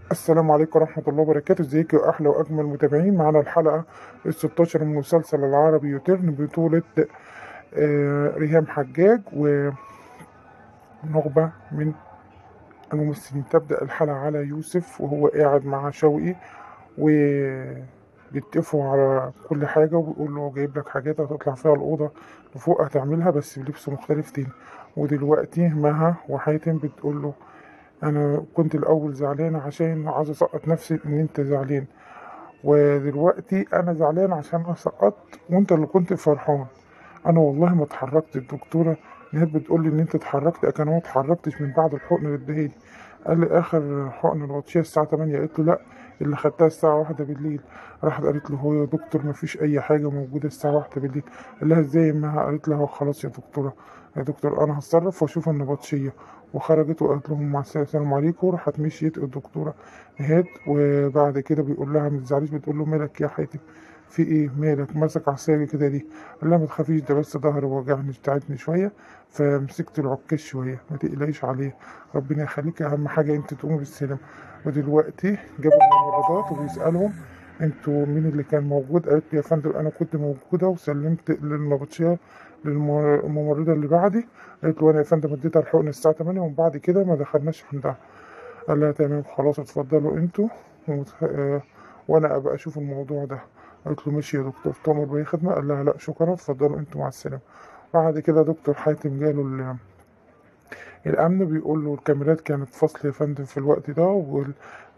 السلام عليكم ورحمة الله وبركاته ازيكم يا أحلى وأجمل متابعين معانا الحلقة الستاشر من مسلسل العربي يوتيرن بطولة آه، ريهام حجاج ونخبة من الممثلين تبدأ الحلقة على يوسف وهو قاعد مع شوقي وبيتفقوا على كل حاجة وبيقول له جايب لك حاجات هتطلع فيها الأوضة اللي فوق هتعملها بس بلبس مختلف تاني ودلوقتي مها وحاتم بتقول له انا كنت الاول زعلان عشان عايز اسقط نفسي ان انت زعلان ودلوقتي انا زعلان عشان انا سقطت وانت اللي كنت فرحان انا والله ما اتحركت الدكتوره نهاد بتقول لي ان انت اتحركت لكن انا ما اتحركتش من بعد الحقن اللي اداهالي قال لي اخر حقن الوطشيه الساعه 8 قلت له لا اللي خدتها الساعه واحدة بالليل راحت قالت له هو يا دكتور ما فيش اي حاجه موجوده الساعه واحدة بالليل قال لها ازاي ما قالت لها خلاص يا دكتوره يا دكتور انا هتصرف واشوف النبطشيه وخرجت وقالت لهم مع السلامه السلام عليكم راحت مشيت الدكتوره نهاد وبعد كده بيقول لها ما تزعليش بتقول له مالك يا حاتم في ايه مالك ماسك عصاية كده ليه قال لها ما تخافيش ده بس ظهري وجعني تعبني شويه فمسكت العكاز شويه ما تقلقيش عليه ربنا يخليك اهم حاجه انت تقومي بالسلامه ودلوقتي جابوا الممرضات وبيسالهم انتوا مين اللي كان موجود قالت لي يا فندم انا كنت موجوده وسلمت للنبطشيه للممرضه اللي بعدي قالت له انا يا فندم اديتها الحقن الساعه 8 ومن بعد كده ما دخلناش عندها قال لها تمام خلاص اتفضلوا انتوا ومت- آه، وانا ابقى اشوف الموضوع ده قالت له ماشي يا دكتور تؤمر باي خدمه قال لها لا شكرا اتفضلوا انتوا مع السلامه بعد كده دكتور حاتم جاله ال- الامن بيقول له الكاميرات كانت فاصله يا فندم في الوقت ده وال...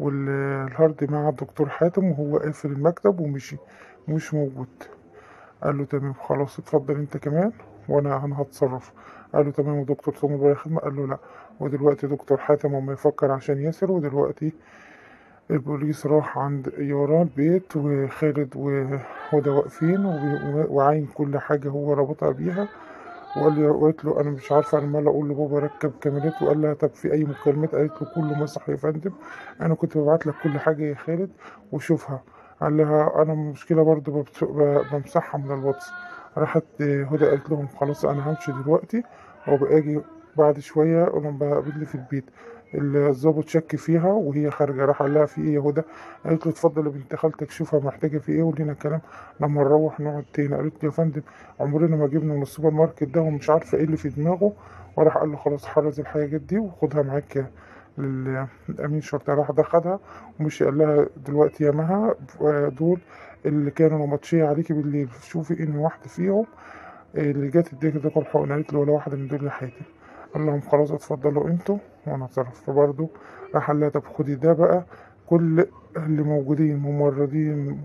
والهارد مع الدكتور حاتم وهو قافل المكتب ومشي مش موجود قال له تمام خلاص اتفضل انت كمان وانا انا هتصرف قال له تمام ودكتور ثم بقى خدمة قال له لا ودلوقتي دكتور حاتم وما يفكر عشان ياسر ودلوقتي البوليس راح عند يارا البيت وخالد وهدى واقفين وبي- وعاين كل حاجة هو ربطها بيها وقال لي وقالت له انا مش عارفه انا عمال اقول لبابا ركب كاميرات وقال لها طب في اي مكالمات قالت له كله مسح يا فندم انا كنت ببعت لك كل حاجه يا خالد وشوفها قال لها انا المشكله برضو ببت- ب- بمسحها من الواتس راحت آه، هدى قالت لهم خلاص انا همشي دلوقتي وباجي بعد شويه ولما بقابلني في البيت الظابط شك فيها وهي خارجه راح قال لها في ايه يا هدى قالت له اتفضل يا بنت خالتك شوفها محتاجه في ايه ولينا كلام لما نروح نقعد تاني قالت له يا فندم عمرنا ما جبنا من السوبر ماركت ده ومش عارفه ايه اللي في دماغه وراح قال له خلاص حرز الحاجات دي وخدها معاك لل- للامين شرطه راح ده خدها ومشي قال لها دلوقتي يا مها دول اللي كانوا ماتشيه عليكي بالليل شوفي ان واحده فيهم اللي جت اديك تاكل حقن قالت له ولا واحده من دول يا حاتم قال لهم خلاص اتفضلوا انتوا وانا اتصرف فبرضه راح قال لها طب خدي ده بقى كل اللي موجودين ممرضين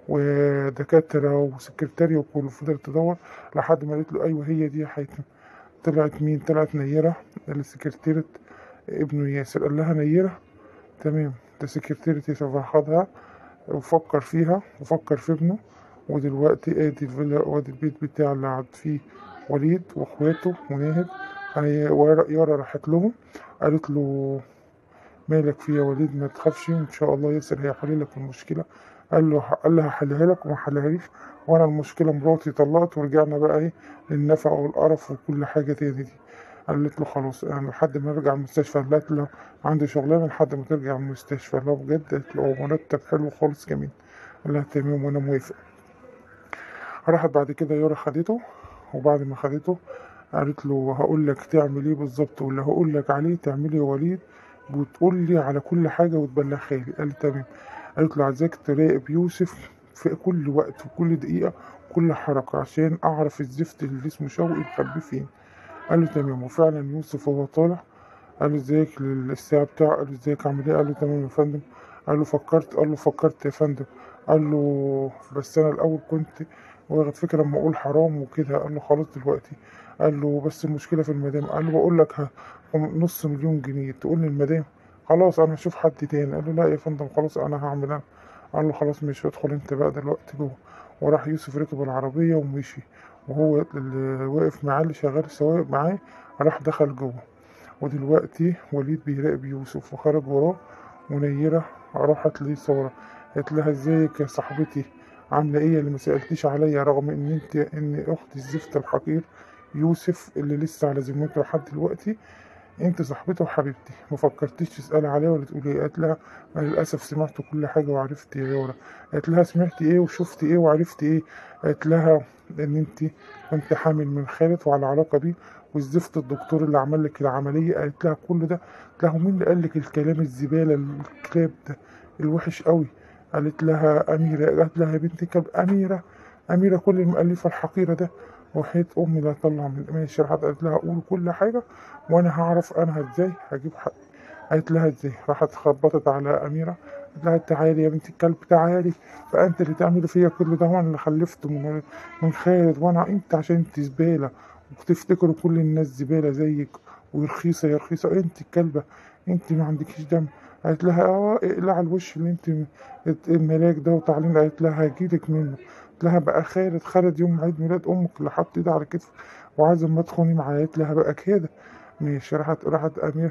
ودكاترة وسكرتارية وكله فضلت تدور لحد ما قالت له أيوه هي دي يا حاتم طلعت مين طلعت نيرة اللي سكرتيرة ابنه ياسر قال لها نيرة تمام ده سكرتيرة ياسر فأخدها وفكر فيها وفكر في ابنه ودلوقتي ادي الفيلا وادي البيت بتاع اللي قعد فيه وليد واخواته وناهد هي- ويارا يارا راحت لهم قالت له مالك فيه يا وليد ما تخافش ان شاء الله ياسر هيحل لك المشكله قال له قال لها هحلها لك وما حلهاليش وانا المشكله مراتي طلقت ورجعنا بقى ايه للنفع والقرف وكل حاجه تاني دي قالت له خلاص انا لحد ما ارجع من المستشفى قالت له عندي شغلانه لحد ما ترجع من المستشفى لا بجد قالت له هو مرتب حلو خالص جميل قال لها تمام وانا موافق راحت بعد كده يارا خدته وبعد ما خدته قالت له هقول لك تعمل ايه بالظبط واللي هقول لك عليه تعمله يا وليد وتقول لي على كل حاجه وتبلغها لي قال تمام قالت له عايزاك تراقب يوسف في كل وقت وكل دقيقه كل حركه عشان اعرف الزفت اللي اسمه شوقي مخبيه فين قال له تمام وفعلا يوسف وهو طالع قال له ازيك للساعة بتاعه قال له ازيك عامل ايه قال له تمام يا فندم قال له فكرت قال له فكرت يا فندم قال له بس انا الاول كنت واخد فكرة لما اقول حرام وكده قال له خلاص دلوقتي قال له بس المشكلة في المدام قال له بقول لك ه- نص مليون جنيه تقول لي المدام خلاص انا هشوف حد تاني قال له لا يا فندم خلاص انا هعمل انا قال له خلاص مش ادخل انت بقى دلوقتي جوه وراح يوسف ركب العربية ومشي وهو اللي واقف معاه اللي شغال السواق معاه راح دخل جوه ودلوقتي وليد بيراقب يوسف وخرج وراه منيرة راحت ليه صورة قالت لها ازيك يا صاحبتي عاملة ايه اللي ما سألتيش عليا رغم ان انت ان اختي الزفت الحقير يوسف اللي لسه على ذمته لحد دلوقتي انت صاحبتي وحبيبتي ما فكرتيش تسالي عليها ولا تقولي ايه قالت لها انا للاسف سمعت كل حاجه وعرفت يا يورا قالت لها سمعتي ايه وشفتي ايه وعرفتي ايه قالت لها ان انت كنت حامل من خالد وعلى علاقه بيه وزفت الدكتور اللي عمل لك العمليه قالت لها كل ده قالت لها مين اللي قال لك الكلام الزباله الكلاب ده الوحش قوي قالت لها اميره قالت لها يا بنت الكلب اميره اميره كل المؤلفه الحقيره ده وحياة امي لا طلع من ماشي راحت قالت لها قول كل حاجه وانا هعرف انا ازاي هجيب حق قالت لها ازاي راحت خبطت على اميره قالت لها تعالي يا بنت الكلب تعالي فانت اللي تعملي فيا كل ده وانا اللي خلفت من من خالد وانا انت عشان انت زباله وتفتكروا كل الناس زباله زيك ورخيصه يا رخيصه انت الكلبه انت ما عندكيش دم قالت لها اه اقلع الوش اللي انت الملاك ده وتعالين قالت لها هجيلك منه قالت لها بقى خالد خالد يوم عيد ميلاد امك اللي حط ايده على كتفي وعايز ما تخوني معايا قالت لها بقى كده ماشي راحت راحت امير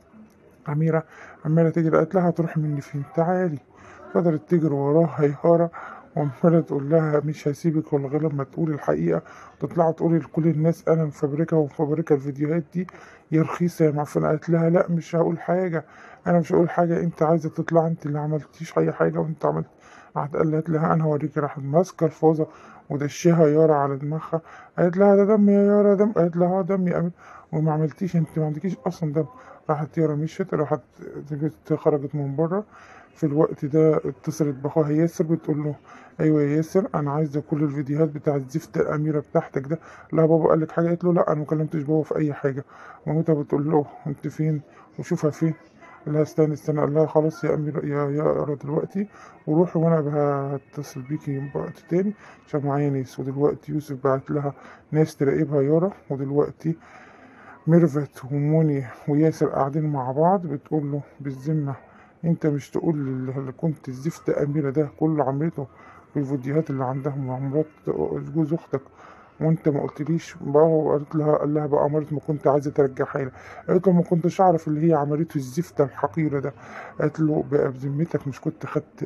اميره عماله تجري قالت لها هتروح مني فين تعالي فضلت تجري وراها هيهاره وعمالة تقول لها مش هسيبك ولا غير لما تقولي الحقيقة تطلع تقولي لكل الناس أنا مفبركة ومفبركة الفيديوهات دي يا رخيصة يا معفنة قالت لها لا مش هقول حاجة أنا مش هقول حاجة أنت عايزة تطلع أنت اللي عملتيش أي حاجة وأنت عملت راحت قالت لها أنا هوريكي راحت ماسكة الفوزة ودشها يارا على دماغها قالت لها ده دم يا يارا دم قالت لها اه دم يا أمين وما عملتيش أنت ما عندكيش أصلا دم راحت يارا مشيت راحت خرجت من بره في الوقت ده اتصلت باخوها ياسر بتقول له ايوه يا ياسر انا عايزه كل الفيديوهات بتاعت زفت الاميره بتاعتك ده لا بابا قال لك حاجه قالت له لا انا ما كلمتش بابا في اي حاجه مامتها بتقول له انت فين وشوفها فين قال لها استنى استنى قال لها خلاص يا اميره يا يا ارى دلوقتي وروحي وانا هتصل بيكي وقت تاني عشان معايا ناس ودلوقتي يوسف بعت لها ناس تراقبها يارا ودلوقتي ميرفت وموني وياسر قاعدين مع بعض بتقول له بالذمه انت مش تقول اللي كنت الزفت اميره ده كله عملته في الفيديوهات اللي عندها مع مرات جوز اختك وانت ما قلتليش بقى قالت لها قال لها بقى مرت ما كنت عايزه ترجعها لي قالت له ما كنتش اعرف اللي هي عملته الزفته الحقيره ده قالت له بقى بذمتك مش كنت خدت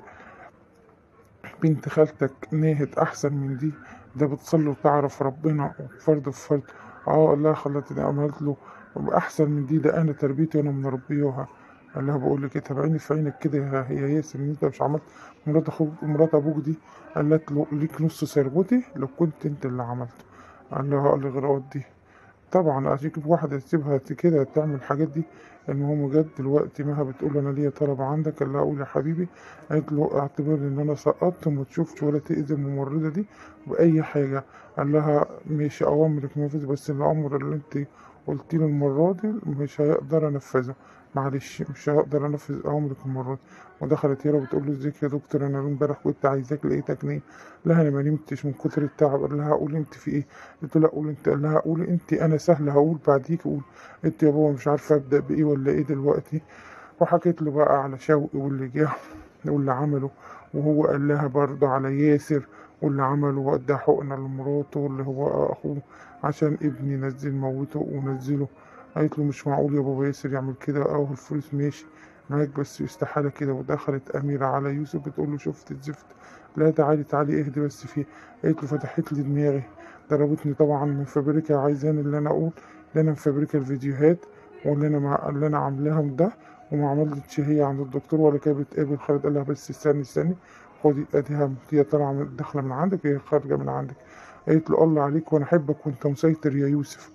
بنت خالتك ناهت احسن من دي ده بتصلي وتعرف ربنا فرد في فرد اه الله خلت ده عملت له احسن من دي ده انا تربيتي وانا مربيوها قال لها بقول لك ايه تابعيني في عينك كده يا يا ياسر ان انت مش عملت مرات اخوك مرات ابوك دي قالت له ليك نص ثروتي لو كنت انت اللي عملته قال لها قال لي غير دي طبعا عشان في واحدة تسيبها كده تعمل الحاجات دي المهم جت دلوقتي مها بتقول انا ليا طلب عندك قال لها قول يا حبيبي قالت له اعتبر ان انا سقطت وما تشوفش ولا تأذي الممرضة دي بأي حاجة قال لها ماشي اوامرك نفذ بس الامر اللي انت قلتي له المرة دي مش هيقدر انفذه معلش مش هقدر انفذ اوامرك المرة دي ودخلت يارا بتقول له ازيك يا دكتور انا امبارح كنت عايزاك لقيتك نايم لها انا ما نمتش من كتر التعب قال لها قول انت في ايه قلت له لا قول انت قال لها قول انت انا سهل هقول بعديك قول انت يا بابا مش عارفه ابدا بايه ولا ايه دلوقتي وحكيت له بقى على شوقي واللي جه واللي عمله وهو قال لها برضه على ياسر واللي عمله وادى حقنه لمراته واللي هو اخوه عشان ابني نزل موته ونزله قالت له مش معقول يا بابا ياسر يعمل كده اه الفلوس ماشي معاك بس استحالة كده ودخلت أميرة على يوسف بتقول له شفت الزفت لا تعالي تعالي اهدي بس فيه قالت له فتحت لي دماغي ضربتني طبعا من فابريكا عايزاني اللي انا اقول اللي انا مفبركة الفيديوهات واللي انا مع اللي انا عاملاهم ده وما عملتش هي عند الدكتور ولا كانت بتقابل خالد قال لها بس استني استني خدي اديها هي طالعه من داخله من عندك هي خارجه من عندك قالت له الله عليك وانا احبك وانت مسيطر يا يوسف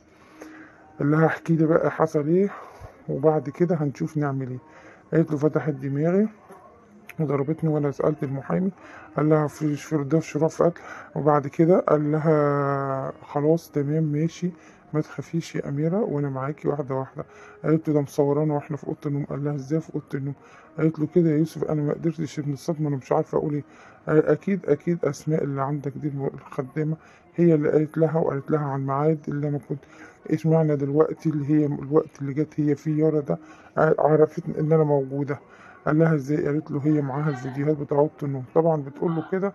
قال لها احكي لي بقى حصل ايه وبعد كده هنشوف نعمل ايه قالت له فتحت دماغي وضربتني وانا سألت المحامي قال لها في فردوس شرف قتل وبعد كده قال لها خلاص تمام ماشي ما تخافيش يا أميرة وأنا معاكي واحدة واحدة قالت له ده مصورانا واحنا في أوضة النوم قال لها ازاي في أوضة النوم قالت له كده يا يوسف أنا ما قدرتش من الصدمة أنا مش عارفة أقول إيه أكيد أكيد أسماء اللي عندك دي الخدامة هي اللي قالت لها وقالت لها عن الميعاد اللي أنا كنت اشمعنى دلوقتي اللي هي الوقت اللي جت هي فيه يارا ده عرفت ان انا موجوده قال لها ازاي قالت له هي معاها الفيديوهات بتاع اوضه النوم طبعا بتقول له كده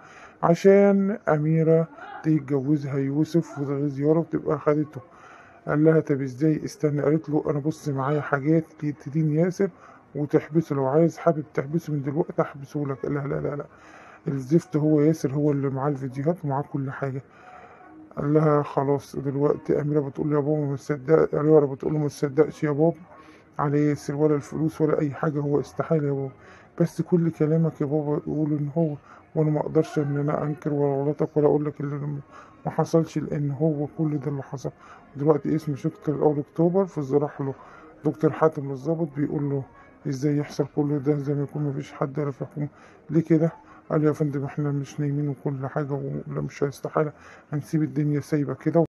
عشان اميره تتجوزها يوسف وتغيظ يارا وتبقى خدته قال لها طب ازاي استنى قالت له انا بص معايا حاجات تدين ياسر وتحبسه لو عايز حابب تحبسه من دلوقتي احبسه لك قال لها لا لا لا الزفت هو ياسر هو اللي معاه الفيديوهات ومعاه كل حاجه قال لها خلاص دلوقتي أميرة بتقول يا بابا ما تصدق يارا بتقول له ما تصدقش يا بابا على ياسر ولا الفلوس ولا اي حاجه هو استحاله يا بابا بس كل كلامك يا بابا يقول ان هو وانا ما اقدرش ان انا انكر ولا غلطك ولا اقول لك اللي ما حصلش لان هو كل ده اللي حصل دلوقتي اسم شركة الاول اكتوبر في راح له دكتور حاتم الظابط بيقول له ازاي يحصل كل ده زي ما يكون مفيش حد عرف يحكم ليه كده قال يا فندم احنا مش نايمين وكل حاجة ولا مش استحالة هنسيب الدنيا سايبة كده